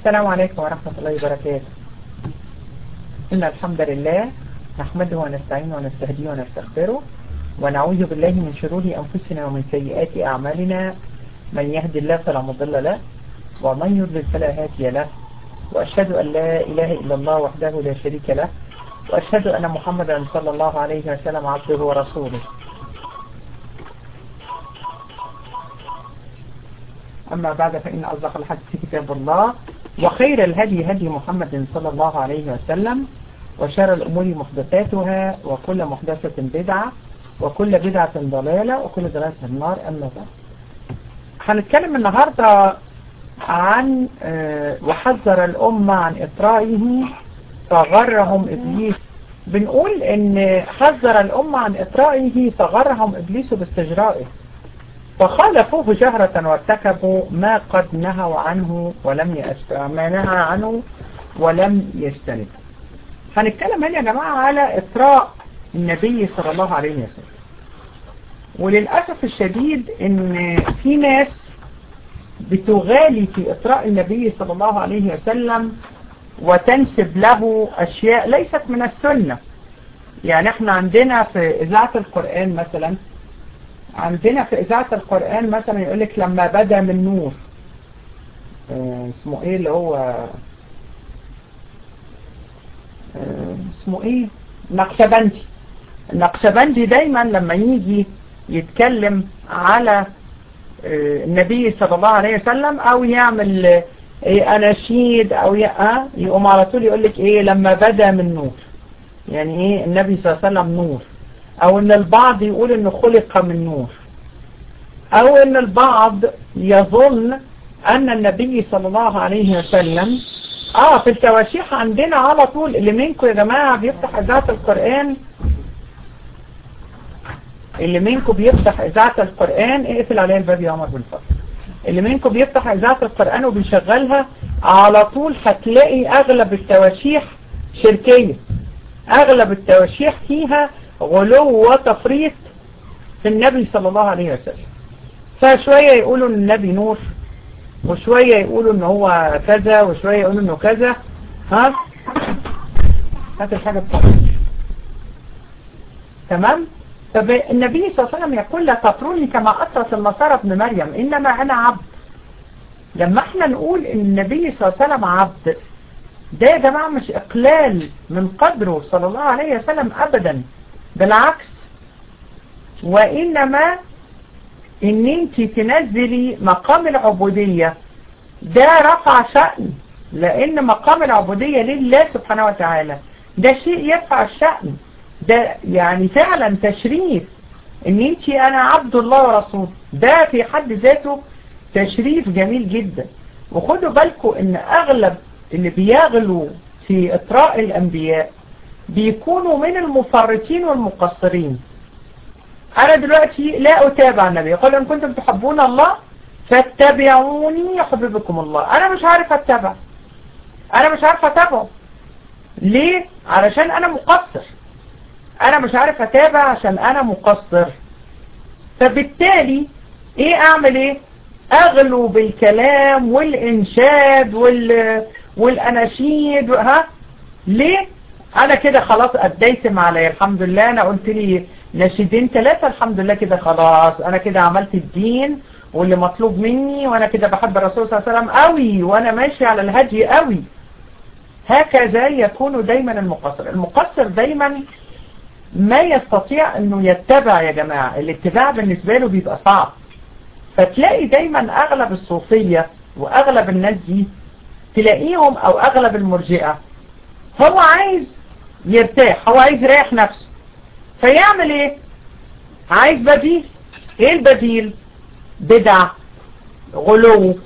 السلام عليكم ورحمة الله وبركاته إن الحمد لله نحمده ونستعينه ونستهديه ونستغفره ونعوذ بالله من شرور أنفسنا ومن سيئات أعمالنا من يهد الله فلا مضل له ومن يضلل فلا هادي له وأشهد أن لا إله إلا الله وحده لا شريك له وأشهد أن محمدا صلى الله عليه وسلم عبده ورسوله أما بعد فإن أصدق الحديث كتاب الله وخير الهدي هدي محمد صلى الله عليه وسلم وشر الأمور محدثاتها وكل محدثة بدعة وكل بدعة ضلالة وكل ضلالة في النار أما بعد هنتكلم النهاردة عن وحذر الأمة عن إطرائه فغرهم إبليس بنقول إن حذر الأمة عن إطرائه فغرهم إبليس باستجرائه فخالفوه جهرة وارتكبوا ما قد نهوا عنه ولم ما نهى عنه ولم يجتنب هنتكلم هنا يا جماعة على إطراء النبي صلى الله عليه وسلم وللأسف الشديد إن في ناس بتغالي في إطراء النبي صلى الله عليه وسلم وتنسب له أشياء ليست من السنة يعني احنا عندنا في إذاعة القرآن مثلا عندنا في إذاعة القرآن مثلا يقول لك لما بدا من نور اه اسمه ايه اللي هو اه اسمه ايه نقشبندي النقشبندي دايما لما يجي يتكلم على اه النبي صلى الله عليه وسلم او يعمل ايه اناشيد او يقوم على طول يقول لك ايه لما بدا من نور يعني ايه النبي صلى الله عليه وسلم نور او ان البعض يقول انه خلق من نور او ان البعض يظن ان النبي صلى الله عليه وسلم اه في التواشيح عندنا على طول اللي منكم يا جماعة بيفتح اذاعة القرآن اللي منكم بيفتح اذاعة القرآن اقفل عليها الباب يا عمر بالفضل اللي منكم بيفتح اذاعة القرآن وبيشغلها على طول هتلاقي اغلب التواشيح شركية اغلب التواشيح فيها غلو وتفريط في النبي صلى الله عليه وسلم فشوية يقولوا ان النبي نور وشوية يقولوا ان هو كذا وشوية يقولوا انه كذا ها هات الحاجة بتاعتك تمام فالنبي صلى الله عليه وسلم يقول لا تطروني كما أطرت النصارى ابن مريم إنما أنا عبد لما احنا نقول ان النبي صلى الله عليه وسلم عبد ده يا جماعة مش إقلال من قدره صلى الله عليه وسلم أبدا بالعكس وإنما ان انت تنزلي مقام العبودية ده رفع شأن لان مقام العبودية لله سبحانه وتعالى ده شيء يرفع الشأن ده يعني فعلا تشريف ان انت انا عبد الله ورسوله ده في حد ذاته تشريف جميل جدا وخدوا بالكم ان اغلب اللي بيغلوا في اطراء الانبياء بيكونوا من المفرطين والمقصرين انا دلوقتي لا اتابع النبي يقول ان كنتم تحبون الله فاتبعوني يحببكم الله انا مش عارف اتبع انا مش عارف اتابعه ليه علشان انا مقصر انا مش عارف اتابع عشان انا مقصر فبالتالي ايه اعمل ايه اغلو بالكلام والانشاد وال والاناشيد ها ليه انا كده خلاص اديت ما علي الحمد لله انا قلت لي نشيدين ثلاثة الحمد لله كده خلاص انا كده عملت الدين واللي مطلوب مني وانا كده بحب الرسول صلى الله عليه وسلم قوي وانا ماشي على الهدي قوي هكذا يكون دايما المقصر المقصر دايما ما يستطيع انه يتبع يا جماعة الاتباع بالنسبة له بيبقى صعب فتلاقي دايما اغلب الصوفية واغلب الناس دي تلاقيهم او اغلب المرجئة هو عايز يرتاح هو عايز يريح نفسه فيعمل ايه عايز بديل ايه البديل بدع غلو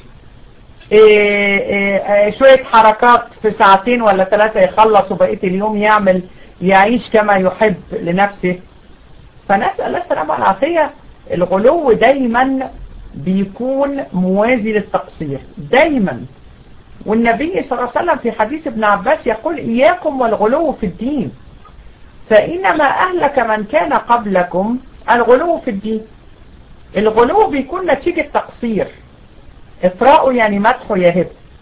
إيه إيه شوية حركات في ساعتين ولا ثلاثة يخلص وبقية اليوم يعمل يعيش كما يحب لنفسه فنسأل الله السلامة والعافية الغلو دايما بيكون موازي للتقصير دايما والنبي صلى الله عليه وسلم في حديث ابن عباس يقول إياكم والغلو في الدين فإنما أهلك من كان قبلكم الغلو في الدين الغلو بيكون نتيجة تقصير اطراءه يعني مدحه يهب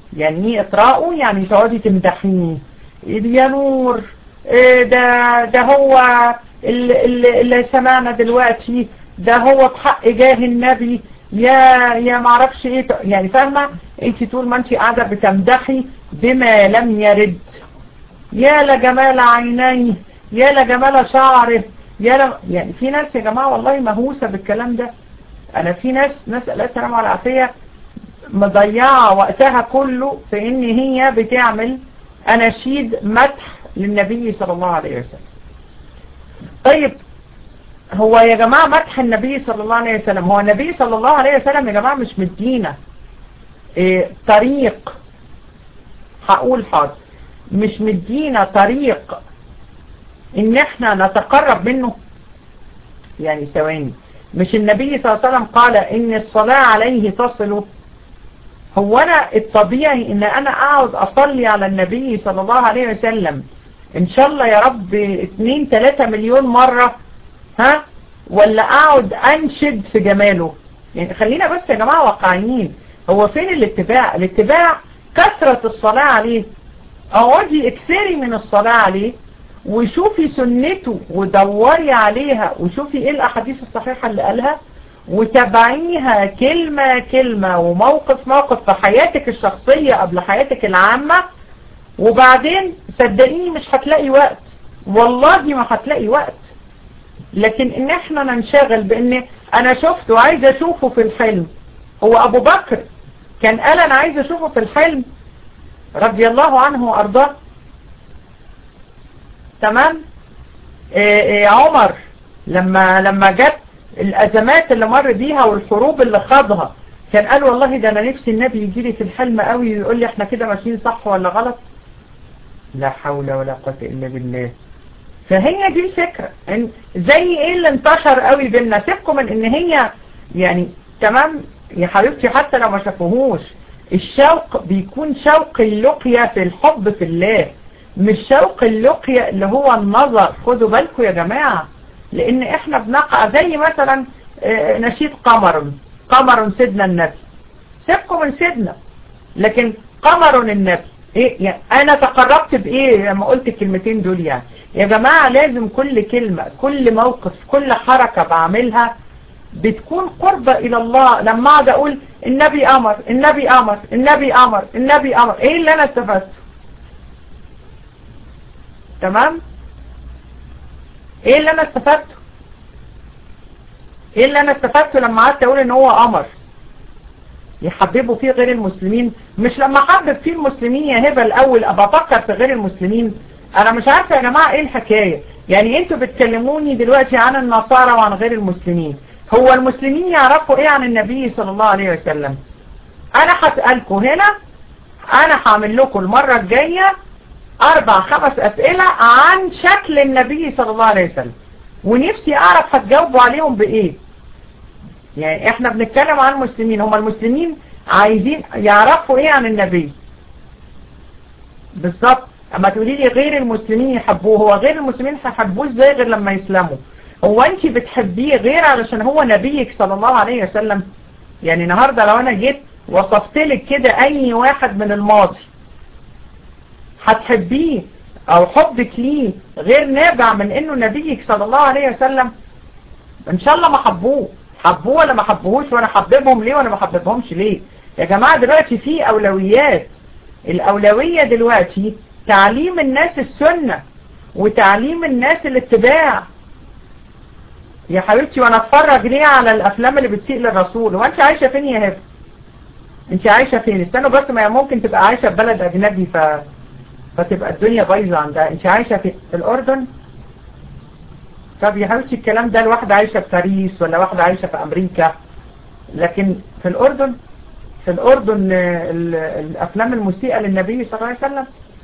يعني ايه اطراءه يعني تقعدي تمدحيه يا نور إيه ده ده هو اللي, اللي سمعنا دلوقتي ده هو بحق جاه النبي يا يا معرفش ايه يعني فاهمة انت طول ما انت قاعدة بتمدحي بما لم يرد يا لجمال عينيه يا لجمال شعره يا ل... يعني في ناس يا جماعة والله مهووسة بالكلام ده انا في ناس نسأل الله السلامة والعافية مضيعة وقتها كله في ان هي بتعمل اناشيد مدح للنبي صلى الله عليه وسلم طيب هو يا جماعة مدح النبي صلى الله عليه وسلم هو النبي صلى الله عليه وسلم يا جماعة مش مدينة إيه طريق هقول حاضر مش مدينا طريق ان احنا نتقرب منه يعني ثواني مش النبي صلى الله عليه وسلم قال ان الصلاة عليه تصل هو انا الطبيعي ان انا اقعد اصلي على النبي صلى الله عليه وسلم ان شاء الله يا رب 2 3 مليون مرة ها ولا اقعد انشد في جماله يعني خلينا بس يا جماعة واقعيين هو فين الاتباع الاتباع كثرة الصلاة عليه اقعدي اكثري من الصلاة عليه وشوفي سنته ودوري عليها وشوفي ايه الاحاديث الصحيحة اللي قالها وتابعيها كلمة كلمة وموقف موقف في حياتك الشخصية قبل حياتك العامة وبعدين صدقيني مش هتلاقي وقت والله ما هتلاقي وقت لكن ان احنا ننشغل بان انا شفته وعايز اشوفه في الحلم هو ابو بكر كان قال انا عايز اشوفه في الحلم رضي الله عنه وارضاه تمام إيه إيه عمر لما لما جت الازمات اللي مر بيها والحروب اللي خاضها كان قال والله ده انا نفسي النبي يجي لي في الحلم قوي ويقول لي احنا كده ماشيين صح ولا غلط لا حول ولا قوه الا بالله فهي دي الفكرة إن زي ايه اللي انتشر قوي بينا سيبكم من ان هي يعني تمام يا حبيبتي حتى لو ما شافوهوش الشوق بيكون شوق اللقيا في الحب في الله مش شوق اللقيا اللي هو النظر خدوا بالكم يا جماعة لان احنا بنقع زي مثلا نشيد قمر قمر سيدنا النبي سيبكم من سيدنا لكن قمر النبي ايه يعني انا تقربت بايه لما قلت الكلمتين دول يعني يا جماعة لازم كل كلمة كل موقف كل حركة بعملها بتكون قربة الى الله لما اقعد اقول النبي امر النبي امر النبي امر النبي امر ايه اللي انا استفدته تمام ايه اللي انا استفدته ايه اللي انا استفدته لما قعدت اقول ان هو امر يحببوا فيه غير المسلمين مش لما حبب فيه المسلمين يا هبه الاول ابقى افكر في غير المسلمين انا مش عارفه يا جماعه ايه الحكايه يعني انتوا بتكلموني دلوقتي عن النصارى وعن غير المسلمين هو المسلمين يعرفوا ايه عن النبي صلى الله عليه وسلم انا هسألكم هنا انا هعمل لكم المرة الجاية اربع خمس اسئلة عن شكل النبي صلى الله عليه وسلم ونفسي اعرف هتجاوبوا عليهم بايه يعني احنا بنتكلم عن المسلمين هم المسلمين عايزين يعرفوا ايه عن النبي بالظبط اما تقولي لي غير المسلمين يحبوه هو غير المسلمين هيحبوه ازاي غير لما يسلموا هو انت بتحبيه غير علشان هو نبيك صلى الله عليه وسلم يعني النهاردة لو انا جيت وصفت لك كده اي واحد من الماضي هتحبيه او حبك ليه غير نابع من انه نبيك صلى الله عليه وسلم ان شاء الله ما حبوه حبوه ولا ما حبوهوش وانا حببهم ليه وانا ما حببهمش ليه يا جماعة دلوقتي في اولويات الاولوية دلوقتي تعليم الناس السنة وتعليم الناس الاتباع يا حبيبتي وانا اتفرج ليه على الافلام اللي بتسيء للرسول هو انت عايشة فين يا هبه انت عايشة فين استنوا بس ما ممكن تبقى عايشة في بلد اجنبي ف... فتبقى الدنيا بايظة عندها انت عايشة في الاردن طب يا حبيبتي الكلام ده الواحدة عايشة في باريس ولا واحدة عايشة في امريكا لكن في الاردن في الاردن الافلام المسيئة للنبي صلى الله عليه وسلم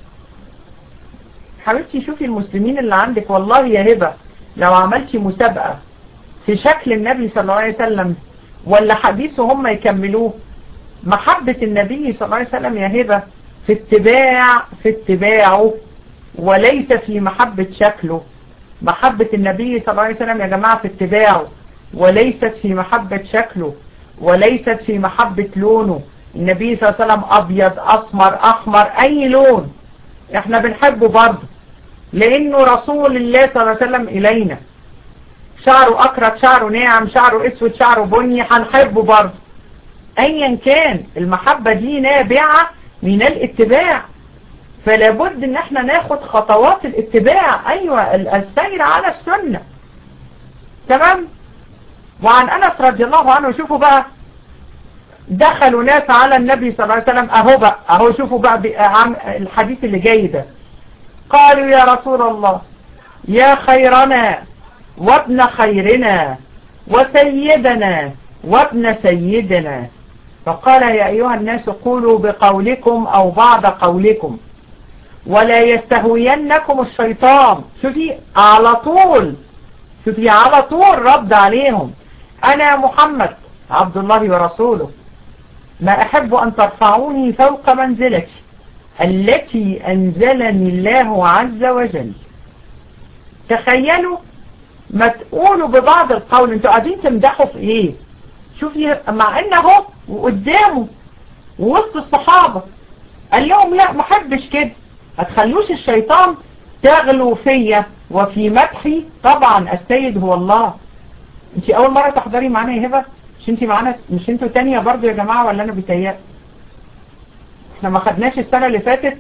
حبيبتي شوفي المسلمين اللي عندك والله يا هبة لو عملتي مسابقة في شكل النبي صلى الله عليه وسلم ولا حديثه هم يكملوه محبة النبي صلى الله عليه وسلم يا هبة في اتباع في اتباعه وليس في محبة شكله محبة النبي صلى الله عليه وسلم يا جماعة في اتباعه وليست في محبة شكله وليست في محبة لونه النبي صلى الله عليه وسلم ابيض اسمر احمر اي لون احنا بنحبه برضه لانه رسول الله صلى الله عليه وسلم الينا شعره اكرت شعره ناعم شعره اسود شعره بني هنحبه برضه ايا كان المحبة دي نابعة من الاتباع فلا بد ان احنا ناخد خطوات الاتباع ايوه السير على السنة تمام وعن انس رضي الله عنه شوفوا بقى دخلوا ناس على النبي صلى الله عليه وسلم اهو بقى اهو شوفوا بقى الحديث اللي جاي ده قالوا يا رسول الله يا خيرنا وابن خيرنا وسيدنا وابن سيدنا فقال يا أيها الناس قولوا بقولكم أو بعض قولكم ولا يستهوينكم الشيطان شوفي على طول شوفي على طول رد عليهم أنا محمد عبد الله ورسوله ما أحب أن ترفعوني فوق منزلتي التي أنزلني الله عز وجل تخيلوا ما تقولوا ببعض القول انتوا قاعدين تمدحوا في ايه شوفي مع انه وقدامه ووسط الصحابة قال لهم لا ما حبش كده ما تخلوش الشيطان تغلو فيا وفي مدحي طبعا السيد هو الله انت اول مرة تحضري معانا يا هبة مش انت معانا مش انتوا تانية برضو يا جماعة ولا انا بيتهيأ احنا ما خدناش السنة اللي فاتت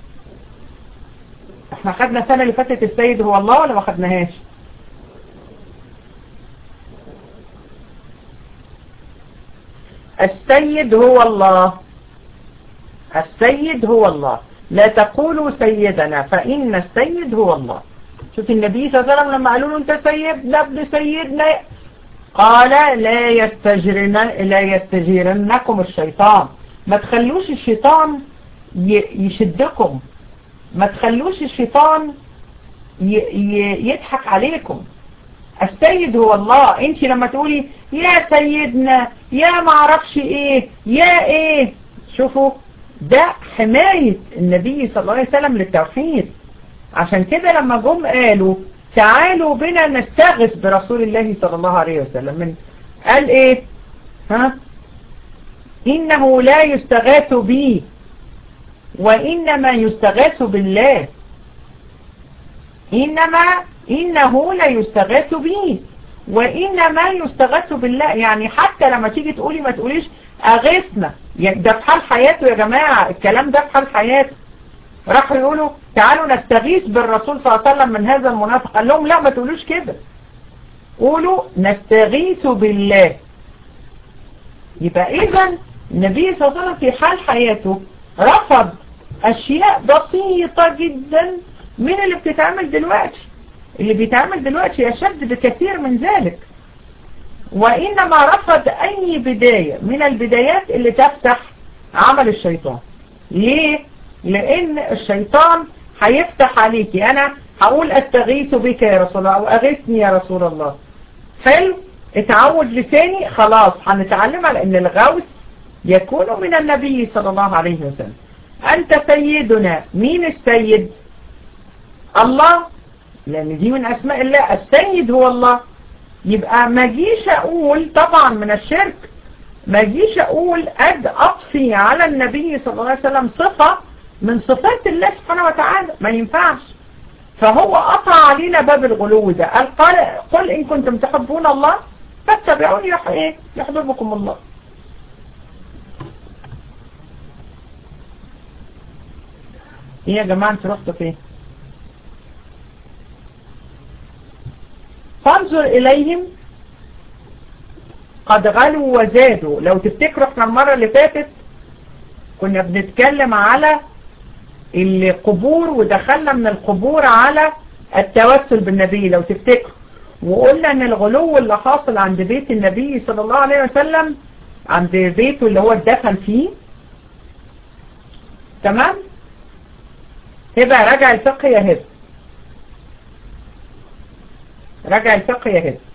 احنا خدنا السنة اللي فاتت السيد هو الله ولا ما خدناهاش السيد هو الله السيد هو الله لا تقولوا سيدنا فإن السيد هو الله شوف النبي صلى الله عليه وسلم لما قالوا له انت سيدنا ابن سيدنا قال لا يستجرن لا يستجيرنكم الشيطان ما تخلوش الشيطان يشدكم ما تخلوش الشيطان يضحك عليكم السيد هو الله انت لما تقولي يا سيدنا يا معرفش ايه يا ايه شوفوا ده حماية النبي صلى الله عليه وسلم للتوحيد عشان كده لما جم قالوا تعالوا بنا نستغث برسول الله صلى الله عليه وسلم من قال ايه ها انه لا يستغاث بي وانما يستغاث بالله انما إنه لا يستغاث به وإنما يستغاث بالله يعني حتى لما تيجي تقولي ما تقوليش أغثنا يعني ده في حال حياته يا جماعة الكلام ده في حال حياته راحوا يقولوا تعالوا نستغيث بالرسول صلى الله عليه وسلم من هذا المنافق قال لهم لا ما تقولوش كده قولوا نستغيث بالله يبقى إذا النبي صلى الله عليه وسلم في حال حياته رفض أشياء بسيطة جدا من اللي بتتعمل دلوقتي اللي بيتعمل دلوقتي أشد بكثير من ذلك وإنما رفض أي بداية من البدايات اللي تفتح عمل الشيطان ليه؟ لأن الشيطان هيفتح عليكي أنا هقول أستغيث بك يا رسول الله أو أغيثني يا رسول الله حلو اتعود لساني خلاص هنتعلم على أن الغوث يكون من النبي صلى الله عليه وسلم أنت سيدنا مين السيد الله لأن دي من أسماء الله السيد هو الله يبقى ما جيش أقول طبعا من الشرك ما جيش أقول أد أطفي على النبي صلى الله عليه وسلم صفة من صفات الله سبحانه وتعالى ما ينفعش فهو قطع علينا باب الغلو ده قال, قال قل إن كنتم تحبون الله فاتبعوني يح إيه يحببكم الله ايه يا جماعة انتوا رحتوا فين فانظر إليهم قد غلوا وزادوا لو تفتكروا احنا المرة اللي فاتت كنا بنتكلم على القبور ودخلنا من القبور على التوسل بالنبي لو تفتكروا وقلنا ان الغلو اللي حاصل عند بيت النبي صلى الله عليه وسلم عند بيته اللي هو اتدفن فيه تمام هبة راجع الفقه يا هبة راجع الفقه يا هبة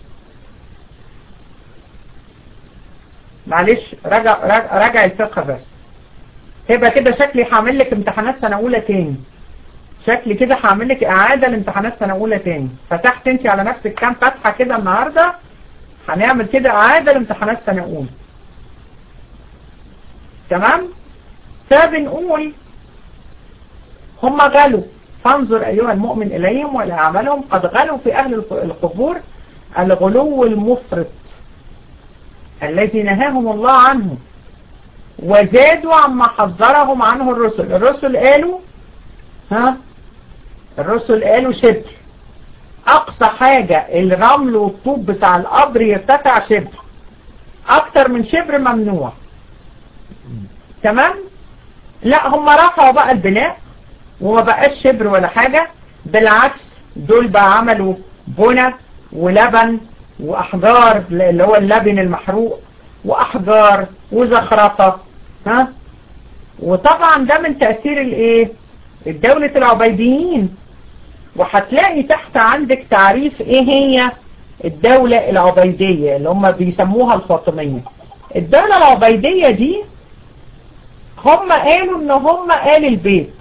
معلش راجع راجع الفقه بس هبة كده شكلي هعمل لك امتحانات سنة أولى تاني شكلي كده هعمل لك إعادة لامتحانات سنة أولى تاني فتحت انت على نفسك كام فتحة كده النهاردة هنعمل كده إعادة لامتحانات سنة أولى تمام فبنقول هم غلوا فانظر أيها المؤمن إليهم وإلى أعمالهم قد غلوا في أهل القبور الغلو المفرط الذي نهاهم الله عنه وزادوا عما حذرهم عنه الرسل الرسل قالوا ها الرسل قالوا شبر أقصى حاجة الرمل والطوب بتاع القبر يرتفع شبر أكتر من شبر ممنوع تمام لا هم رفعوا بقى البناء وما بقاش شبر ولا حاجة بالعكس دول بقى عملوا بنى ولبن وأحجار اللي هو اللبن المحروق وأحجار وزخرفة ها وطبعا ده من تأثير الايه الدولة العبيديين وهتلاقي تحت عندك تعريف ايه هي الدولة العبيدية اللي هم بيسموها الفاطمية الدولة العبيدية دي هم قالوا ان هم آل البيت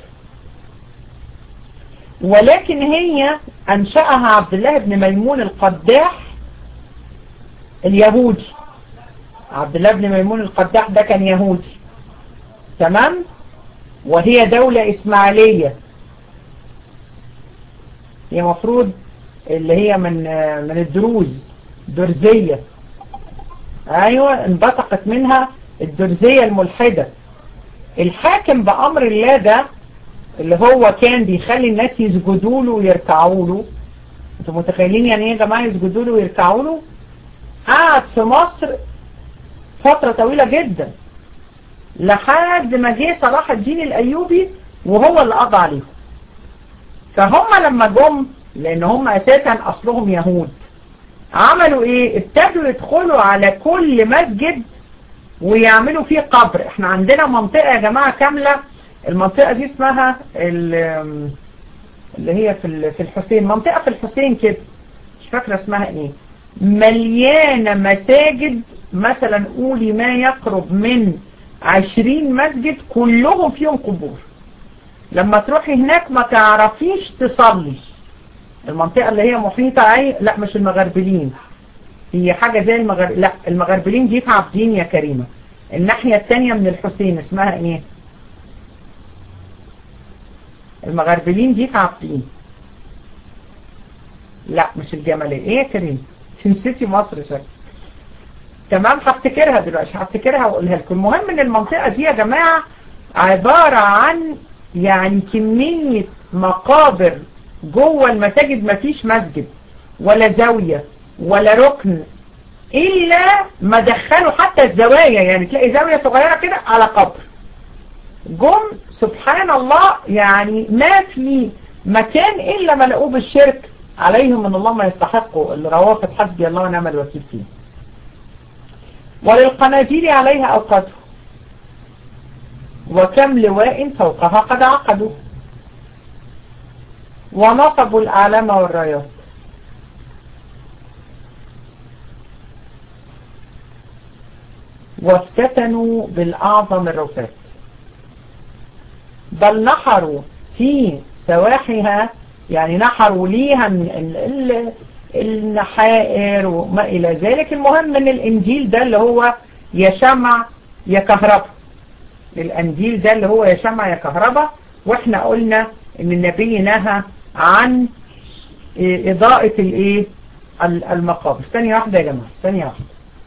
ولكن هي انشأها عبد الله بن ميمون القداح اليهودي عبد الله بن ميمون القداح ده كان يهودي تمام وهي دولة اسماعيلية هي مفروض اللي هي من من الدروز درزية ايوه انبثقت منها الدرزية الملحدة الحاكم بأمر الله ده اللي هو كان بيخلي الناس يسجدوا له ويركعوا له انتوا متخيلين يعني ايه يا جماعه يسجدوا له ويركعوا له قعد في مصر فترة طويلة جدا لحد ما جه صلاح الدين الايوبي وهو اللي قضى عليهم فهم لما جم لان هم اساسا اصلهم يهود عملوا ايه ابتدوا يدخلوا على كل مسجد ويعملوا فيه قبر احنا عندنا منطقة يا جماعة كاملة المنطقة دي اسمها اللي هي في في الحسين منطقة في الحسين كده مش فاكرة اسمها ايه مليانة مساجد مثلا قولي ما يقرب من عشرين مسجد كلهم فيهم قبور لما تروحي هناك ما تعرفيش تصلي المنطقة اللي هي محيطة عي... لا مش المغربلين هي حاجة زي المغرب لا المغربلين دي في عابدين يا كريمة الناحية التانية من الحسين اسمها ايه المغربلين دي في عابدين لا مش الجمالية ايه يا كريم نسيتي مصر شكل تمام هفتكرها دلوقتي هفتكرها واقولها لكم المهم ان المنطقة دي يا جماعة عبارة عن يعني كمية مقابر جوه المساجد مفيش مسجد ولا زاوية ولا ركن إلا ما دخلوا حتى الزوايا يعني تلاقي زاوية صغيرة كده على قبر جم سبحان الله يعني ما في مكان إلا ما لقوه بالشرك عليهم من الله ما يستحقوا اللي روافد حسبي الله ونعم الوكيل فيه وللقناديل عليها أوقاته وكم لواء فوقها قد عقدوا ونصبوا الأعلام والرايات وافتتنوا بالأعظم الرفات بل نحروا في سواحها يعني نحروا ليها النحائر وما إلى ذلك المهم من الإنجيل ده اللي هو يشمع يا كهرباء الأنجيل ده اللي هو يشمع يا كهرباء وإحنا قلنا إن النبي نهى عن إضاءة الإيه المقابر ثانية واحدة يا جماعة ثانية واحدة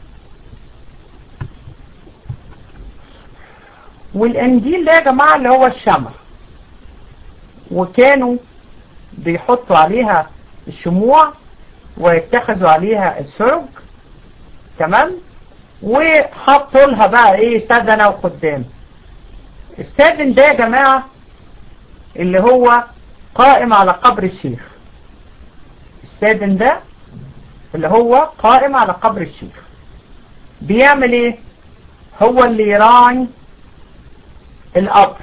والانجيل ده يا جماعة اللي هو الشمع وكانوا بيحطوا عليها الشموع ويتخذوا عليها السرج تمام وحطوا لها بقى ايه سدنة وخدام السادن ده يا جماعة اللي هو قائم على قبر الشيخ السادن ده اللي هو قائم على قبر الشيخ بيعمل ايه هو اللي يراعي القبر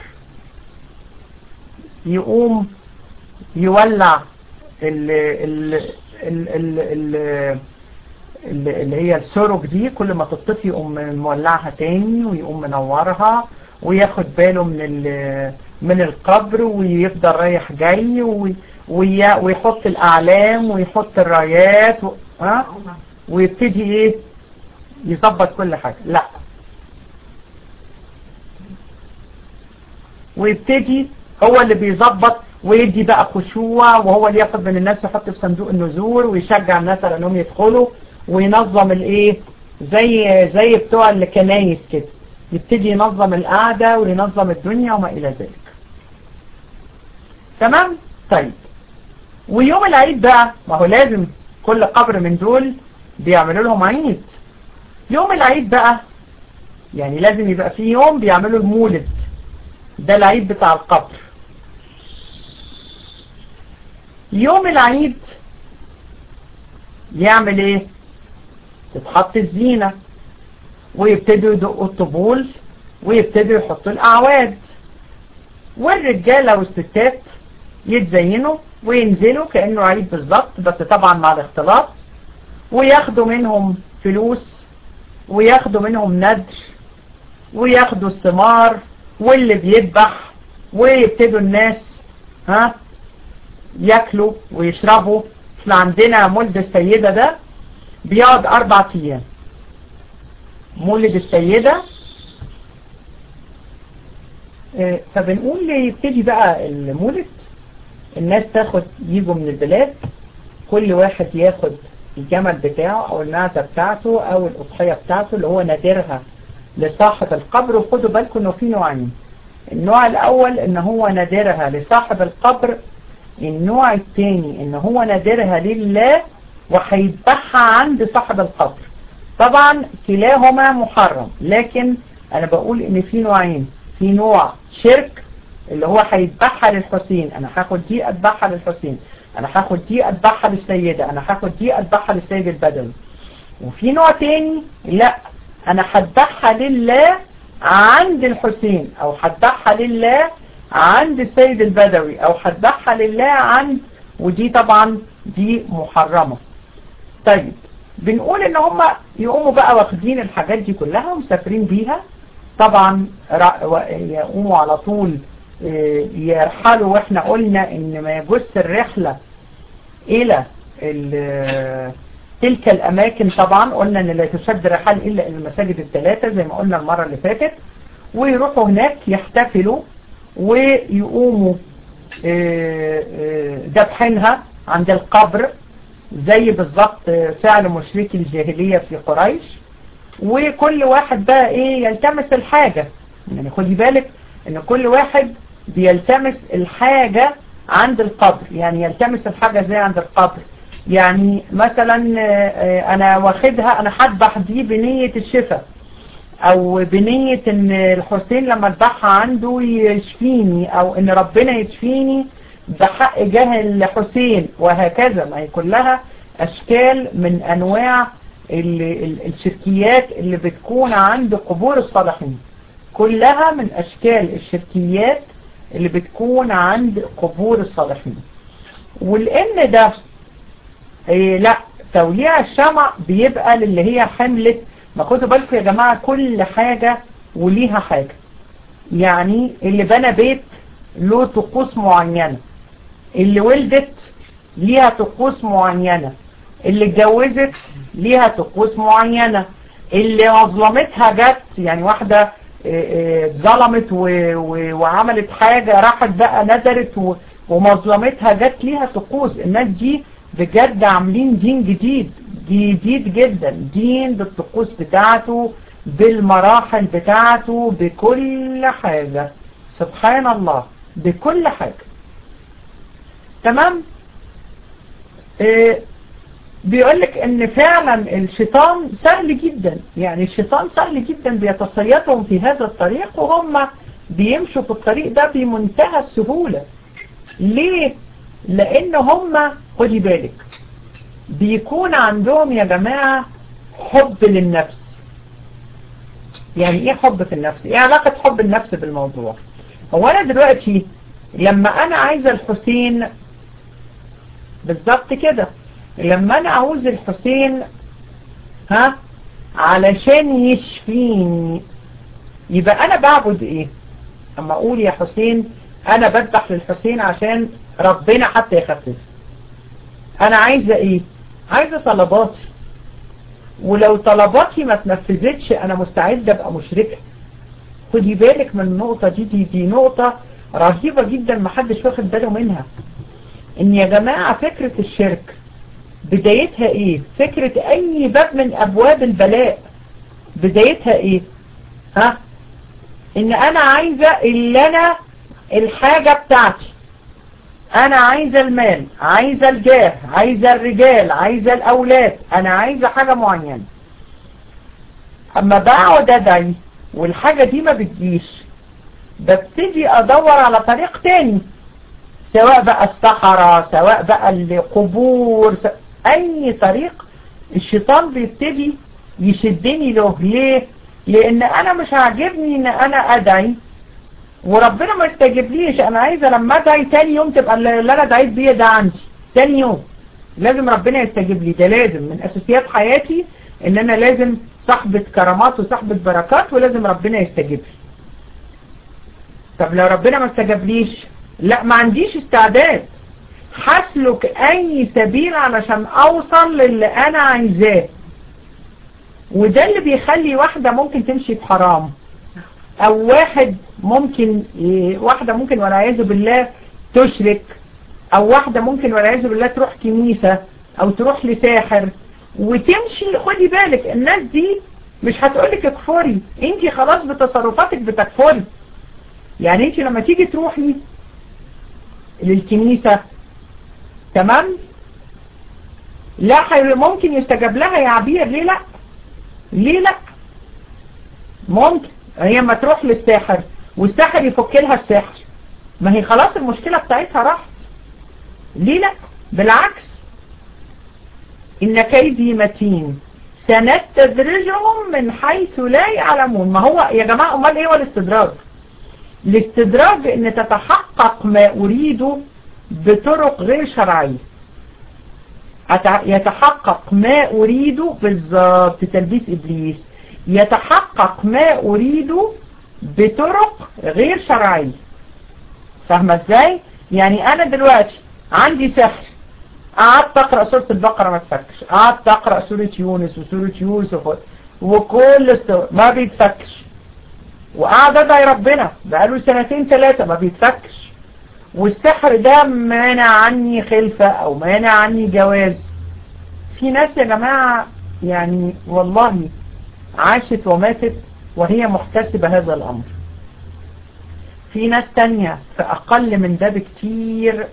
يقوم يولع ال ال ال ال ال اللي هي السرج دي كل ما تطفي يقوم مولعها تاني ويقوم منورها وياخد باله من من القبر ويفضل رايح جاي ويحط الاعلام ويحط الرايات و... ها ويبتدي ايه يظبط كل حاجة لا ويبتدي هو اللي بيظبط ويدي بقى خشوع وهو اللي ياخد من الناس يحط في صندوق النذور ويشجع الناس على انهم يدخلوا وينظم الايه زي زي بتوع الكنايس كده يبتدي ينظم القعدة وينظم الدنيا وما الى ذلك تمام طيب ويوم العيد بقى ما هو لازم كل قبر من دول بيعملوا لهم عيد يوم العيد بقى يعني لازم يبقى في يوم بيعملوا المولد ده العيد بتاع القبر يوم العيد يعمل ايه تتحط الزينة ويبتدوا يدقوا الطبول ويبتدوا يحطوا الاعواد والرجالة والستات يتزينوا وينزلوا كأنه عيد بالظبط بس طبعا مع الاختلاط وياخدوا منهم فلوس وياخدوا منهم ندر وياخدوا الثمار واللي بيذبح ويبتدوا الناس ها ياكلوا ويشربوا احنا عندنا مولد السيدة ده بيقعد اربع ايام مولد السيدة اه فبنقول يبتدي بقى المولد الناس تاخد يجوا من البلاد كل واحد ياخد الجمل بتاعه او المعزة بتاعته او الاضحية بتاعته اللي هو نادرها لصاحب القبر وخدوا بالكم انه في نوعين النوع الاول ان هو نادرها لصاحب القبر النوع الثاني ان هو نادرها لله وهيذبحها عند صاحب القبر طبعا كلاهما محرم لكن انا بقول ان في نوعين في نوع شرك اللي هو هيذبحها للحسين انا هاخد دي اذبحها للحسين انا هاخد دي اذبحها للسيدة انا هاخد دي اذبحها للسيد البدوي وفي نوع تاني لا انا هذبحها لله عند الحسين او هذبحها لله عند السيد البدوي او هذبحها لله عند ودي طبعا دي محرمة طيب بنقول ان هم يقوموا بقى واخدين الحاجات دي كلها ومسافرين بيها طبعا يقوموا على طول يرحلوا واحنا قلنا ان ما يجوز الرحلة الى تلك الاماكن طبعا قلنا ان لا تشد رحال الا الى المساجد الثلاثة زي ما قلنا المرة اللي فاتت ويروحوا هناك يحتفلوا ويقوموا دفحينها عند القبر زي بالظبط فعل مشركي الجاهلية في قريش وكل واحد بقى ايه يلتمس الحاجة يعني خدي بالك ان كل واحد بيلتمس الحاجة عند القبر يعني يلتمس الحاجة زي عند القبر يعني مثلا انا واخدها انا هذبح دي بنية الشفاء او بنية ان الحسين لما اذبحها عنده يشفيني او ان ربنا يشفيني بحق جاه الحسين وهكذا ما هي كلها اشكال من انواع الشركيات اللي بتكون عند قبور الصالحين كلها من اشكال الشركيات اللي بتكون عند قبور الصالحين ولان ده إيه لا توليع الشمع بيبقى للي هي حملة ما خدوا بالكم يا جماعة كل حاجة وليها حاجة يعني اللي بنى بيت له طقوس معينة اللي ولدت ليها طقوس معينة اللي اتجوزت ليها طقوس معينة اللي مظلمتها جت يعني واحدة ظلمت وعملت حاجة راحت بقى ندرت ومظلمتها جت ليها طقوس الناس دي بجد عاملين دين جديد جديد جدا دين بالطقوس بتاعته بالمراحل بتاعته بكل حاجة سبحان الله بكل حاجة تمام إيه بيقولك ان فعلا الشيطان سهل جدا يعني الشيطان سهل جدا بيتصيدهم في هذا الطريق وهم بيمشوا في الطريق ده بمنتهى السهولة ليه لان هم خدي بالك بيكون عندهم يا جماعة حب للنفس يعني ايه حب في النفس ايه علاقة حب النفس بالموضوع هو انا دلوقتي لما انا عايزة الحسين بالظبط كده لما انا عاوز الحسين ها علشان يشفيني يبقى انا بعبد ايه اما اقول يا حسين انا بذبح للحسين عشان ربنا حتى يخفف انا عايزة ايه عايزة طلباتي ولو طلباتي ما تنفذتش انا مستعدة ابقى مشركة خدي بالك من النقطة دي دي دي نقطة رهيبة جدا محدش واخد باله منها ان يا جماعة فكرة الشرك بدايتها ايه فكرة اي باب من ابواب البلاء بدايتها ايه ها ان انا عايزة اللي انا الحاجة بتاعتي انا عايزة المال عايزة الجاه عايزة الرجال عايزة الاولاد انا عايزة حاجة معينة اما بقعد ادعي والحاجة دي ما بتجيش ببتدي ادور على طريق تاني سواء بقى الصحراء سواء بقى القبور س... اي طريق الشيطان بيبتدي يشدني له ليه لان انا مش عاجبني ان انا ادعي وربنا ما يستجيبليش انا عايزه لما ادعي تاني يوم تبقى اللي انا دعيت بيه ده عندي تاني يوم لازم ربنا يستجيب لي ده لازم من اساسيات حياتي ان انا لازم صاحبة كرامات وصاحبة بركات ولازم ربنا يستجيب لي طب لو ربنا ما استجابليش لا ما عنديش استعداد هسلك اي سبيل علشان اوصل للي انا عايزاه وده اللي بيخلي واحدة ممكن تمشي في حرام او واحد ممكن واحدة ممكن والعياذ بالله تشرك او واحدة ممكن والعياذ بالله تروح كنيسة او تروح لساحر وتمشي خدي بالك الناس دي مش هتقولك اكفري انت خلاص بتصرفاتك بتكفري يعني انت لما تيجي تروحي للكنيسة تمام لا ممكن يستجاب لها يا عبير ليه لا ليه لا ممكن هي ما تروح للساحر والساحر يفك لها الساحر ما هي خلاص المشكلة بتاعتها راحت ليه لا بالعكس إن كيدي متين سنستدرجهم من حيث لا يعلمون ما هو يا جماعة أمال إيه هو الاستدراج الاستدراج إن تتحقق ما أريده بطرق غير شرعية يتحقق ما أريده بالظبط تلبيس إبليس يتحقق ما أريده بطرق غير شرعية فاهمة ازاي؟ يعني أنا دلوقتي عندي سحر قعدت أقرأ سورة البقرة ما تفكش قعدت أقرأ سورة يونس وسورة يوسف وكل استوى ما بيتفكش وقعد أدعي ربنا بقاله سنتين ثلاثة ما بيتفكش والسحر ده مانع عني خلفة أو مانع عني جواز في ناس يا جماعة يعني والله عاشت وماتت وهي محتسبة هذا الأمر في ناس تانية في أقل من ده بكتير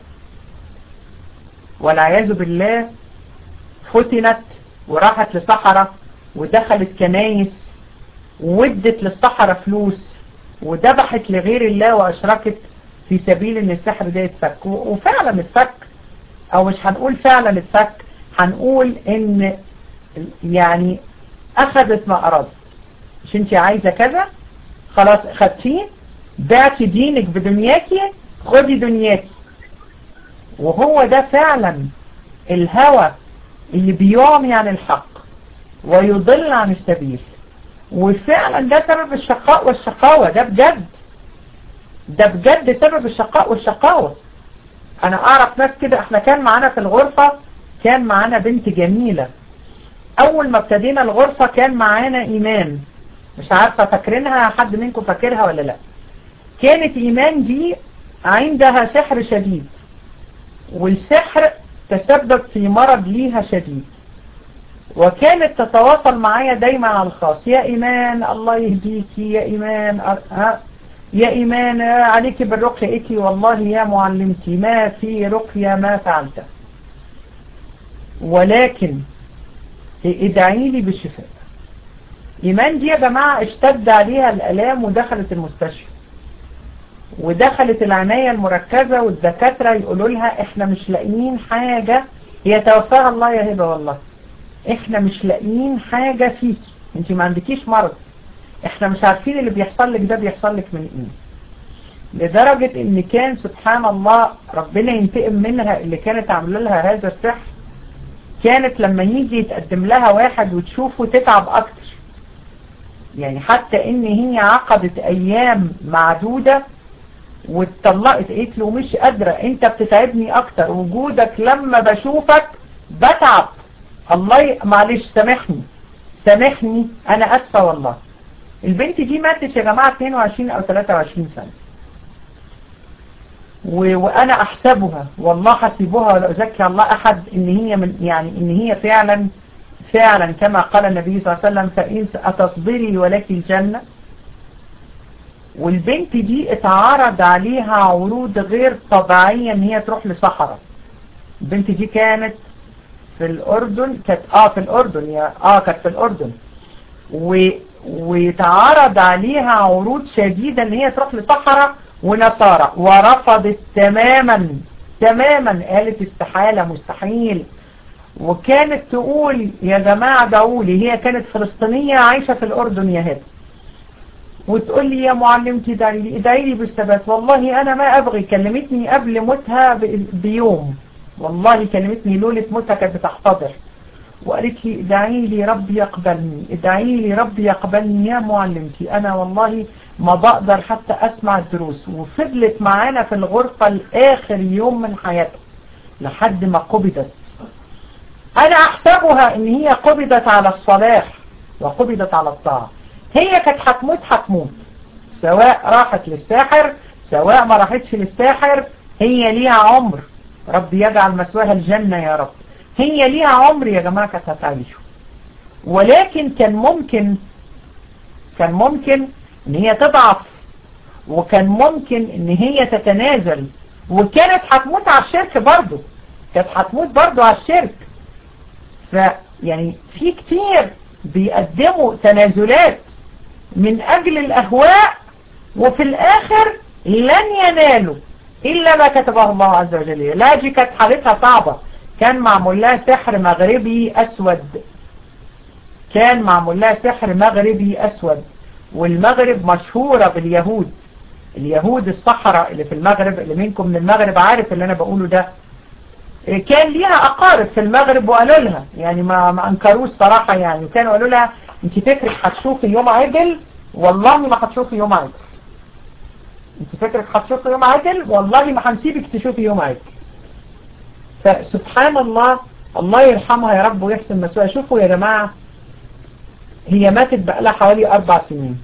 والعياذ بالله فتنت وراحت لصحراء ودخلت كنايس وودت للصحراء فلوس وذبحت لغير الله وأشركت في سبيل ان السحر ده يتفك وفعلا اتفك او مش هنقول فعلا اتفك هنقول ان يعني اخذت ما ارادت مش انت عايزة كذا خلاص خدتيه بعتي دينك بدنياكي خدي دنياكي وهو ده فعلا الهوى اللي بيعمي عن الحق ويضل عن السبيل وفعلا ده سبب الشقاء والشقاوة ده بجد ده بجد سبب الشقاء والشقاوة انا اعرف ناس كده احنا كان معانا في الغرفة كان معانا بنت جميلة اول ما ابتدينا الغرفة كان معانا ايمان مش عارفة فاكرينها حد منكم فاكرها ولا لا كانت ايمان دي عندها سحر شديد والسحر تسبب في مرض ليها شديد وكانت تتواصل معايا دايما على الخاص يا ايمان الله يهديكي يا ايمان ها يا إيمان عليك بالرقية إتي والله يا معلمتي ما في رقية ما فعلت ولكن ادعي لي بالشفاء إيمان دي يا جماعة اشتد عليها الألام ودخلت المستشفى ودخلت العناية المركزة والدكاترة يقولوا لها احنا مش لاقيين حاجة هي توفاها الله يا هبة والله احنا مش لاقيين حاجة فيكي انت ما عندكيش مرض احنا مش عارفين اللي بيحصل لك ده بيحصل لك من ايه لدرجة ان كان سبحان الله ربنا ينتقم منها اللي كانت عامله لها هذا السحر كانت لما يجي يتقدم لها واحد وتشوفه تتعب اكتر يعني حتى ان هي عقدت ايام معدودة واتطلقت قالت له مش قادرة انت بتتعبني اكتر وجودك لما بشوفك بتعب الله ي... معلش سامحني سامحني انا اسفة والله البنت دي ماتت يا جماعة 22 او 23 سنة و... وانا احسبها والله حسبها ولا ازكي الله احد ان هي من يعني ان هي فعلا فعلا كما قال النبي صلى الله عليه وسلم فإن أتصبري ولك الجنة والبنت دي اتعرض عليها عروض غير طبيعية ان هي تروح لصحراء البنت دي كانت في الأردن كانت اه في الأردن يا اه كانت في الأردن و وتعرض عليها عروض شديدة ان هي تروح لصحراء ونصارى ورفضت تماما تماما قالت استحالة مستحيل وكانت تقول يا جماعة دعولي هي كانت فلسطينية عايشة في الأردن يا هبه وتقول لي يا معلمتي ادعي لي ادعي لي بالثبات والله انا ما ابغي كلمتني قبل موتها بيوم والله كلمتني ليله موتها كانت بتحتضر وقالت لي ادعي لي ربي يقبلني ادعي لي ربي يقبلني يا معلمتي انا والله ما بقدر حتى اسمع الدروس وفضلت معانا في الغرفة لاخر يوم من حياتها لحد ما قبضت انا احسبها ان هي قبضت على الصلاح وقبضت على الطاعة هي كانت هتموت هتموت سواء راحت للساحر سواء ما راحتش للساحر هي ليها عمر رب يجعل مسواها الجنة يا رب هي ليها عمر يا جماعة كانت هتعيشه ولكن كان ممكن كان ممكن ان هي تضعف وكان ممكن ان هي تتنازل وكانت هتموت على الشرك برضو كانت هتموت برضو على الشرك فيعني في كتير بيقدموا تنازلات من أجل الأهواء وفي الآخر لن ينالوا إلا ما كتبه الله عز وجل لا دي كانت حالتها صعبة كان معمول لها سحر مغربي أسود كان معمول لها سحر مغربي أسود والمغرب مشهورة باليهود اليهود الصحراء اللي في المغرب اللي منكم من المغرب عارف اللي أنا بقوله ده كان ليها أقارب في المغرب وقالوا لها يعني ما, ما أنكروش صراحة يعني وكانوا قالوا لها انت فكرك هتشوفي يوم عدل والله ما هتشوفي يوم عدل انت فكرك هتشوفي يوم عدل والله ما هنسيبك تشوفي يوم عدل فسبحان الله الله يرحمها يا رب ويحسن مسوها شوفوا يا جماعة هي ماتت بقى حوالي أربع سنين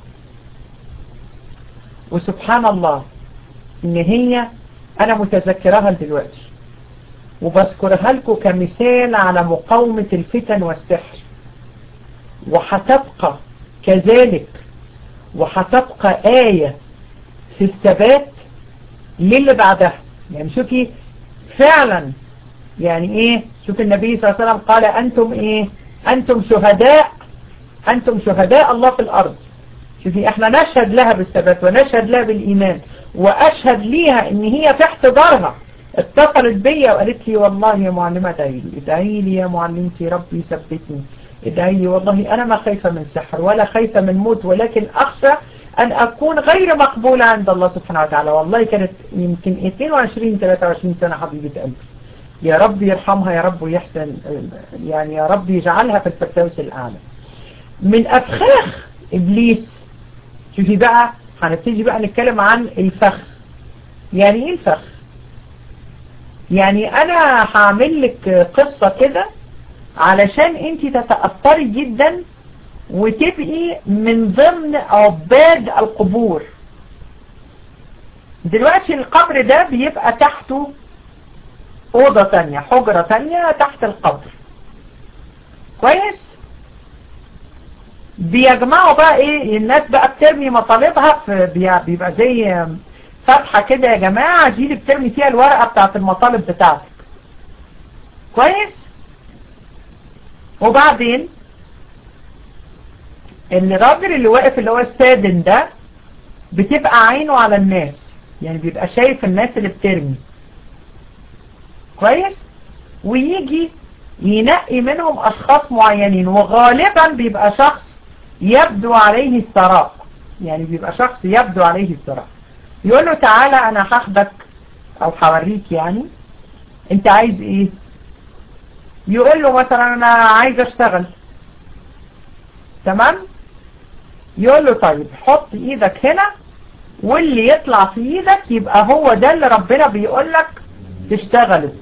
وسبحان الله ان هي انا متذكرها دلوقتي وبذكرها لكم كمثال على مقاومة الفتن والسحر وهتبقى كذلك وهتبقى آية في الثبات للي بعدها يعني شوفي فعلا يعني ايه شوف النبي صلى الله عليه وسلم قال انتم ايه انتم شهداء انتم شهداء الله في الارض شوفي احنا نشهد لها بالثبات ونشهد لها بالايمان واشهد ليها ان هي تحت دارها اتصلت بيا وقالت لي والله يا معلمة ادعي لي ادعي لي يا معلمتي ربي ثبتني ادعي لي والله انا ما خايفة من سحر ولا خايفة من موت ولكن اخشى ان اكون غير مقبولة عند الله سبحانه وتعالى والله كانت يمكن 22 23 سنة حبيبة قلبي يا رب يرحمها يا رب ويحسن يعني يا رب يجعلها في الفردوس الاعلى من افخاخ ابليس شوفي بقى هنبتدي بقى نتكلم عن الفخ يعني ايه الفخ يعني انا هعمل لك قصة كده علشان انت تتأثري جدا وتبقي من ضمن عباد القبور دلوقتي القبر ده بيبقى تحته اوضة تانية حجرة تانية تحت القبر كويس بيجمعوا بقى ايه الناس بقى بترمي مطالبها في بيبقى زي فتحة كده يا جماعة دي اللي بترمي فيها الورقة بتاعت المطالب بتاعتك كويس وبعدين الراجل اللي واقف اللي هو السادن ده بتبقى عينه على الناس يعني بيبقى شايف الناس اللي بترمي كويس ويجي ينقي منهم اشخاص معينين وغالبا بيبقى شخص يبدو عليه الثراء يعني بيبقى شخص يبدو عليه الثراء يقول له تعالى انا هاخدك او هوريك يعني انت عايز ايه يقول له مثلا انا عايز اشتغل تمام يقول له طيب حط ايدك هنا واللي يطلع في ايدك يبقى هو ده اللي ربنا بيقول لك تشتغله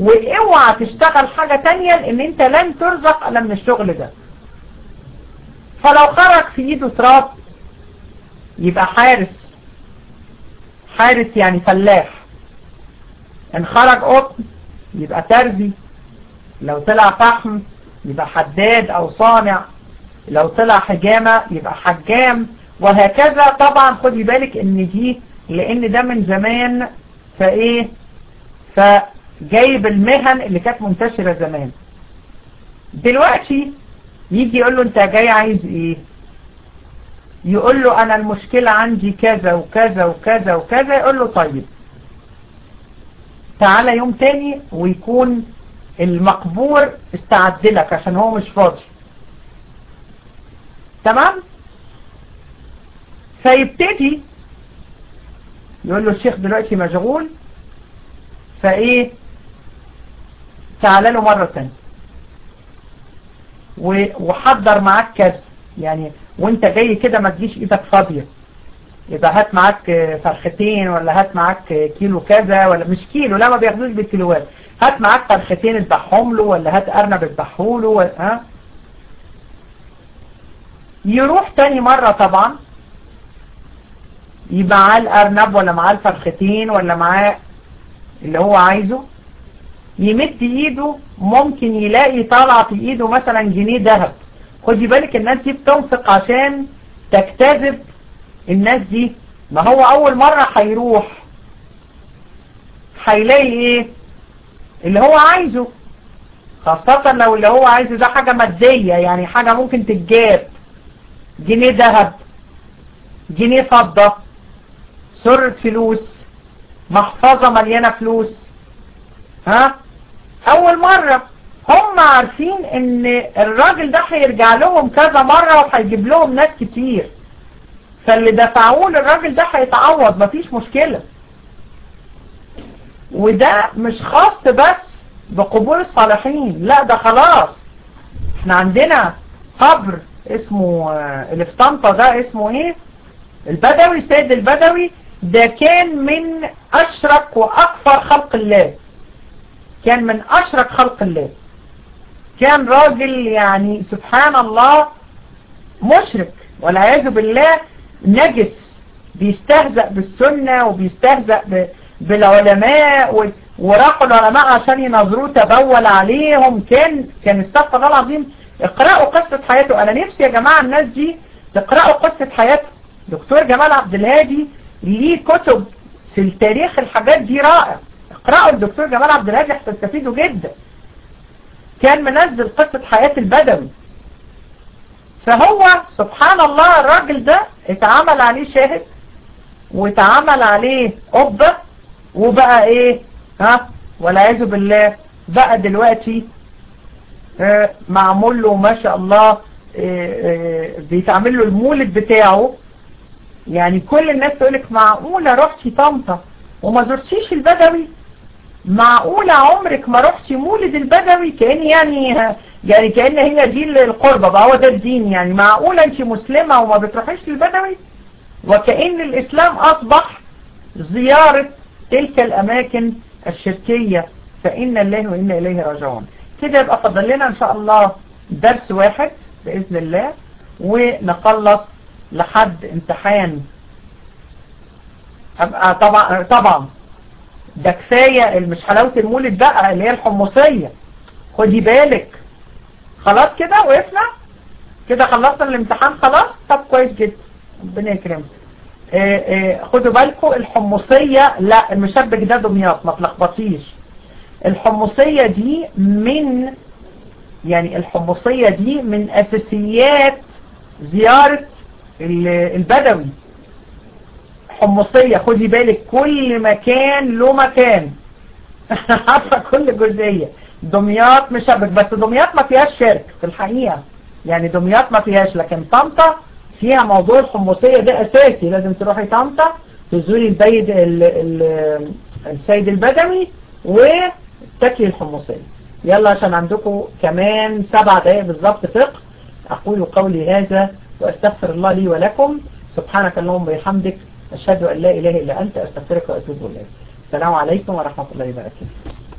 واوعى تشتغل حاجة تانية لان انت لن ترزق الا من الشغل ده فلو خرج في ايده تراب يبقى حارس حارس يعني فلاح ان خرج قطن يبقى ترزي لو طلع فحم يبقى حداد او صانع لو طلع حجامة يبقى حجام وهكذا طبعا خدي بالك ان دي لان ده من زمان فايه فجايب المهن اللي كانت منتشرة زمان دلوقتي يجي يقول له انت جاي عايز ايه يقول له انا المشكلة عندي كذا وكذا وكذا وكذا يقول له طيب تعالى يوم تاني ويكون المقبور استعد لك عشان هو مش فاضي تمام فيبتدي يقول له الشيخ دلوقتي مشغول فايه تعالى له مرة تانية وحضر معاك كذا يعني وانت جاي كده ما تجيش ايدك فاضية يبقى هات معاك فرختين ولا هات معاك كيلو كذا ولا مش كيلو لا ما بياخدوش بالكيلوات هات معاك فرختين اذبحهم له ولا هات ارنب اذبحه له ها يروح تاني مرة طبعا يبقى معاه الارنب ولا معاه الفرختين ولا معاه اللي هو عايزه يمد ايده ممكن يلاقي طالع في ايده مثلا جنيه ذهب خدي بالك الناس دي بتنفق عشان تجتذب الناس دي ما هو اول مرة هيروح هيلاقي ايه اللي هو عايزه خاصة لو اللي هو عايزه ده حاجة مادية يعني حاجة ممكن تتجاب جنيه ذهب جنيه فضة سرة فلوس محفظة مليانة فلوس ها اول مرة هم عارفين ان الراجل ده هيرجع لهم كذا مرة وهيجيب لهم ناس كتير فاللي دفعوه للراجل ده هيتعوض مفيش مشكلة وده مش خاص بس بقبور الصالحين لا ده خلاص احنا عندنا قبر اسمه اللي في طنطا ده اسمه ايه البدوي السيد البدوي ده كان من اشرك واكثر خلق الله كان من اشرك خلق الله كان راجل يعني سبحان الله مشرك والعياذ بالله نجس بيستهزأ بالسنة وبيستهزأ بالعلماء وراحوا العلماء عشان ينظروه تبول عليهم كان كان استغفر الله العظيم اقرأوا قصة حياته انا نفسي يا جماعة الناس دي تقرأوا قصة حياته دكتور جمال عبد الهادي ليه كتب في التاريخ الحاجات دي رائع اقرأوا الدكتور جمال عبد الهادي هتستفيدوا جدا كان منزل قصة حياة البدوي فهو سبحان الله الراجل ده اتعمل عليه شاهد واتعمل عليه قبة وبقى ايه ها والعياذ بالله بقى دلوقتي اه معمول له ما شاء الله اه اه بيتعمل له المولد بتاعه يعني كل الناس تقولك معقولة رحتي طنطا وما زرتيش البدوي معقولة عمرك ما رحتي مولد البدوي كأن يعني يعني كأن هي دي القربة بقى هو ده الدين يعني معقولة انت مسلمة وما بتروحيش للبدوي وكأن الإسلام أصبح زيارة تلك الأماكن الشركية فإن الله وإنا إليه راجعون كده يبقى فضل لنا إن شاء الله درس واحد بإذن الله ونخلص لحد امتحان طبعا طبعا ده كفاية مش حلاوة المولد بقى اللي هي الحمصية خدي بالك خلاص كده وقفنا كده خلصنا الامتحان خلاص طب كويس جدا ربنا يكرمك خدوا بالكم الحمصية لا المشبك ده دمياط ما تلخبطيش الحمصية دي من يعني الحمصية دي من اساسيات زيارة البدوي حمصية خدي بالك كل مكان له مكان عارفة كل جزئية دمياط مشبك بس دمياط ما فيهاش شرك في الحقيقة يعني دمياط ما فيهاش لكن طنطا فيها موضوع الحمصية ده اساسي لازم تروحي طنطا تزوري البيد ال ال السيد البدوي وتاكلي الحمصية يلا عشان عندكم كمان سبع دقائق بالظبط فقه اقول قولي هذا واستغفر الله لي ولكم سبحانك اللهم وبحمدك أشهد أن لا إله إلا أنت أستغفرك وأتوب إليك السلام عليكم ورحمة الله وبركاته